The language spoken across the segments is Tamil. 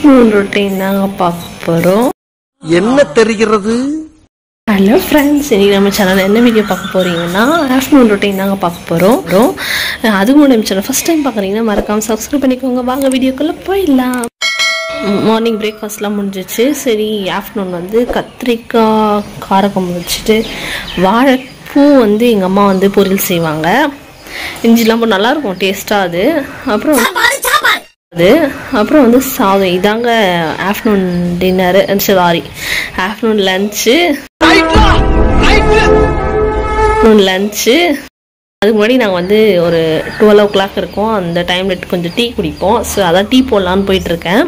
ஆஃப்டர்நூன் ரொட்டீன் தாங்க பார்க்க போகிறோம் என்ன தெரிகிறது ஹலோ ஃப்ரெண்ட்ஸ் இன்னைக்கு நம்ம சேனலில் என்ன வீடியோ பார்க்க போகிறீங்கன்னா ஆஃப்டர்நூன் ரொட்டீன் தாங்க பார்க்க போகிறோம் அதுக்கு முன்னாடி நம்ம சேனல் ஃபஸ்ட் டைம் பார்க்குறீங்கன்னா மறக்காமல் சப்ஸ்கிரைப் பண்ணிக்கோங்க வாங்க வீடியோக்குள்ளே போயிடலாம் மார்னிங் பிரேக்ஃபாஸ்ட்லாம் முடிஞ்சிச்சு சரி ஆஃப்டர்நூன் வந்து கத்திரிக்காய் காரக்கம் வச்சுட்டு வாழைப்பூ வந்து எங்கள் அம்மா வந்து பொரியல் செய்வாங்க இஞ்சிலாம் போட்டு நல்லாயிருக்கும் டேஸ்ட்டாக அது அப்புறம் அது அப்புறம் வந்து சாதம் இதாங்க afternoon dinner sorry afternoon lunch afternoon lunch அதுக்கு முன்னாடி நாங்கள் வந்து ஒரு டுவெல் ஓ கிளாக் இருக்கோம் அந்த டைமில் கொஞ்சம் டீ குடிப்போம் ஸோ அதான் டீ போடலான்னு போயிட்டுருக்கேன்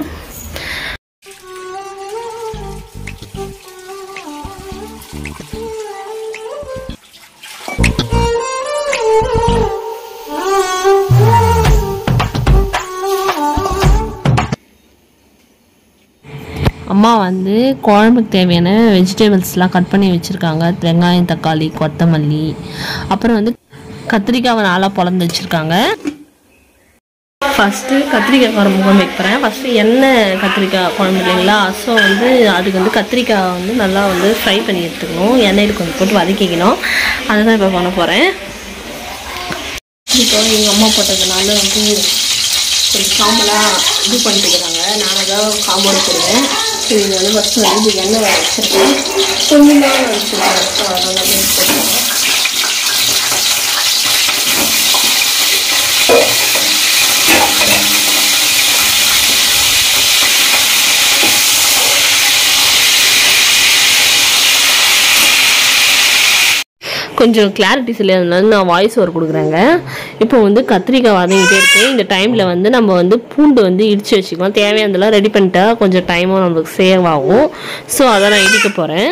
அம்மா வந்து குழம்புக்கு தேவையான வெஜிடபிள்ஸ்லாம் கட் பண்ணி வச்சுருக்காங்க வெங்காயம் தக்காளி கொத்தமல்லி அப்புறம் வந்து கத்திரிக்காவை நாளாக பொழந்து வச்சுருக்காங்க ஃபஸ்ட்டு கத்திரிக்காய் குழம்பு குழம்பு வைக்கிறேன் ஃபஸ்ட்டு எண்ணெய் கத்திரிக்காய் குழம்பு இல்லைங்களா ஸோ வந்து அதுக்கு வந்து கத்திரிக்காய் வந்து நல்லா வந்து ஃப்ரை பண்ணி எடுத்துக்கணும் எண்ணெயில் கொஞ்சம் போட்டு வதக்கிக்கணும் அதை தான் இப்போ பண்ண போகிறேன் இப்போ எங்கள் அம்மா போட்டதுனால வந்து கொஞ்சம் சாம்பலாக இது பண்ணிட்டுக்கிறாங்க நான் தான் சாம்பார் போடுவேன் சரி இது வந்து ஃபஸ்ட்டு வந்து இது எண்ணெய் வச்சுருக்கேன் கொஞ்சமாக வச்சுருக்கேன் ஸோ அதனால் அப்படியே போட்டுருக்கேன் கொஞ்சம் கிளாரிட்டி சரியாதனால நான் வாய்ஸ் ஓவர் கொடுக்குறேங்க இப்போ வந்து கத்திரிக்காய் வதங்கிட்டே இருக்கு இந்த டைமில் வந்து நம்ம வந்து பூண்டு வந்து இடித்து வச்சுக்கலாம் தேவையானதெல்லாம் ரெடி பண்ணிட்டா கொஞ்சம் டைமும் நம்மளுக்கு சேவ் ஆகும் ஸோ அதை நான் இடிக்க போகிறேன்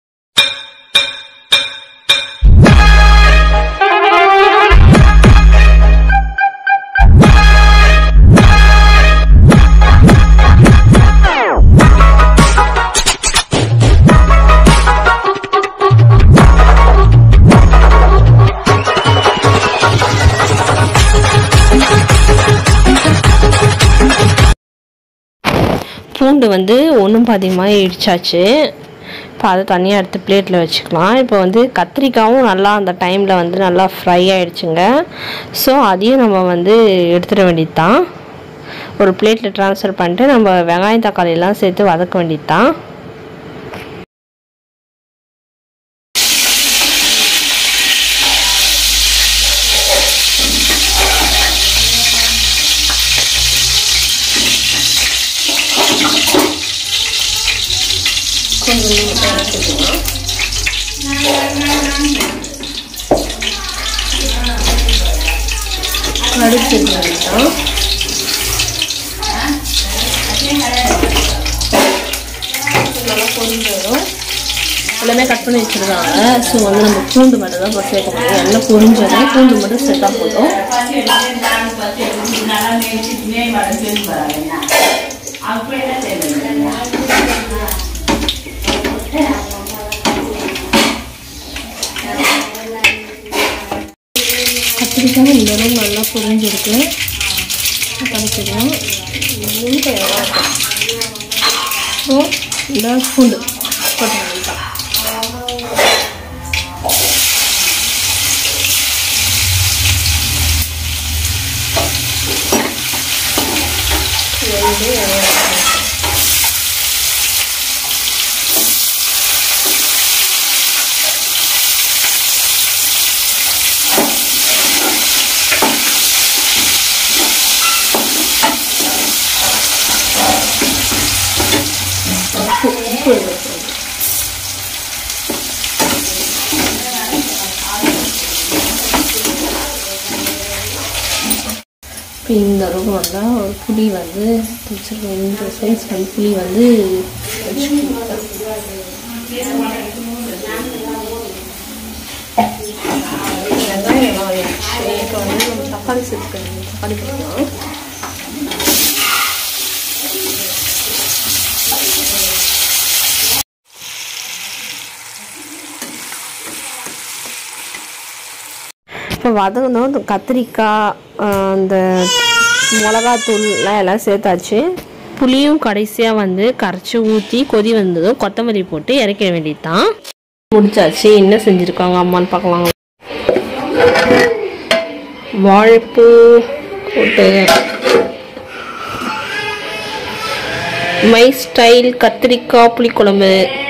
பூண்டு வந்து ஒன்றும் பாதியமாக இடிச்சாச்சு இப்போ அதை தனியாக எடுத்து பிளேட்டில் வச்சுக்கலாம் இப்போ வந்து கத்திரிக்காயும் நல்லா அந்த டைமில் வந்து நல்லா ஃப்ரை ஆகிடுச்சுங்க ஸோ அதையும் நம்ம வந்து எடுத்துட வேண்டியது தான் ஒரு பிளேட்டில் ட்ரான்ஸ்ஃபர் பண்ணிட்டு நம்ம வெங்காயம் தக்காளி எல்லாம் சேர்த்து வதக்க வேண்டியது தான் கடுகு தான் நல்லா பொரிஞ்சு வரும் எல்லாமே கட் பண்ணி வச்சுருக்காங்க ஸோ வந்து நம்ம பூண்டு மட்டும் தான் இப்போ சேர்க்க முடியும் எல்லாம் பொரிஞ்சதும் பூண்டு மட்டும் சேர்த்தா போதும் கத்திரிக்காய் இந்த அளவு நல்லா பொரிஞ்சிருக்கு கத்திரிக்காய் முழுக்க ஸோ இந்த பூண்டு போட்டு வேண்டியதுதான். இது வந்து உப்பு உப்பு எடுத்துக்கணும். இப்போ இந்த அளவுக்கு வந்தால் ஒரு புளி வந்து வச்சுருக்கோம் இந்த சைஸ் வந்து புளி வந்து வச்சுக்கணும் வெங்காயம் எல்லாம் வதங்கிடுச்சு. இப்போ வந்து நம்ம தக்காளி சேர்த்துக்கணும் தக்காளி போடலாம் இப்போ வதங்கணும் இந்த கத்திரிக்காய் ஆஹ் அந்த மிளகாத்தூள்லாம் எல்லாம் சேர்த்தாச்சு புளியும் கடைசியாக வந்து கரைச்சி ஊற்றி கொதி வந்ததும் கொத்தமல்லி போட்டு இறக்கிட வேண்டியது தான் முடிச்சாச்சு என்ன செஞ்சுருக்காங்க அம்மான்னு பார்க்கலாம் வாழைப்பூ போட்டு மை ஸ்டைல் கத்திரிக்காய் புளிக்குழம்பு